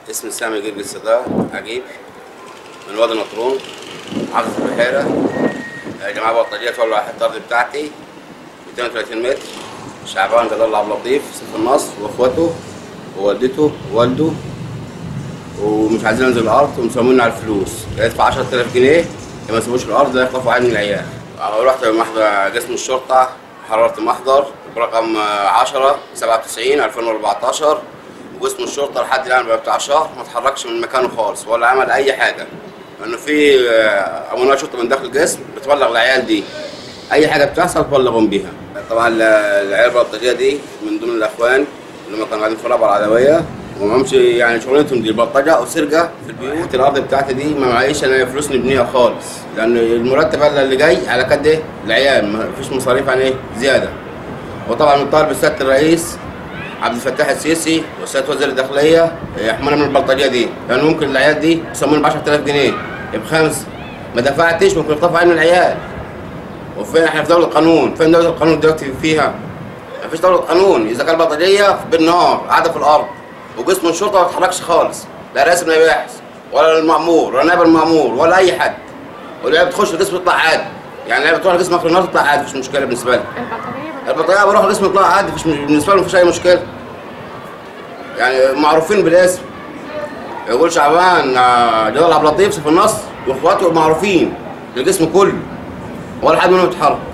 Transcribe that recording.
اسمي سامي جرجس الصداع عجيب من وادي نطرون محافظة البحيرة يا جماعة بطارية تولع واحد الأرض بتاعتي 230 متر شعبان جلال الله عبد اللطيف سيف النصر واخواته ووالدته ووالده ومش عايزين انزل الارض ومسموني على الفلوس يدفع 10000 جنيه يا ما يسيبوش الارض لا يخطفوا عين من العيال رحت محضر قسم الشرطه حررت محضر برقم 10 97 2014 وقسم الشرطه لحد الان بقى بتاع شهر ما اتحركش من مكانه خالص ولا عمل اي حاجه لانه في آه، امونات شرطه من داخل القسم بتبلغ العيال دي اي حاجه بتحصل تبلغهم بيها طبعا ال- العيال البلطجيه دي من ضمن الاخوان اللي هم كانوا قاعدين في الرابعه العدويه ومامش يعني شغلتهم دي بلطجه او سرقه في البيوت الارض بتاعتي دي ما معيش انا فلوس نبنيها خالص لان المرتب اللي جاي على قد ايه العيال ما فيش مصاريف عن ايه زياده وطبعا مطالب السياده الرئيس عبد الفتاح السيسي والسيد وزير الداخليه يحمونا من البلطجيه دي لان ممكن العيال دي يسموني ب 10000 جنيه بخمس ما دفعتش ممكن يخطفوا عين العيال وفين احنا في دوله قانون فين دوله القانون دلوقتي فيها ما فيش دوله قانون اذا كان البلطجيه بالنهار قاعده في الارض وقسم الشرطه ما بيتحركش خالص لا رئيس المباحث ولا المأمور ولا نائب المأمور ولا اي حد واللي بتخش القسم تطلع عادي يعني اللي بتروح القسم اخر النهار تطلع عادي مفيش مشكله بالنسبه لها البطارية البطاريه بروح القسم يطلع عادي مفيش بالنسبه لهم مفيش اي مشكله يعني معروفين بالاسم يقول شعبان آه، جلال عبد اللطيف في النصر واخواته معروفين القسم كله ولا حد منهم اتحرك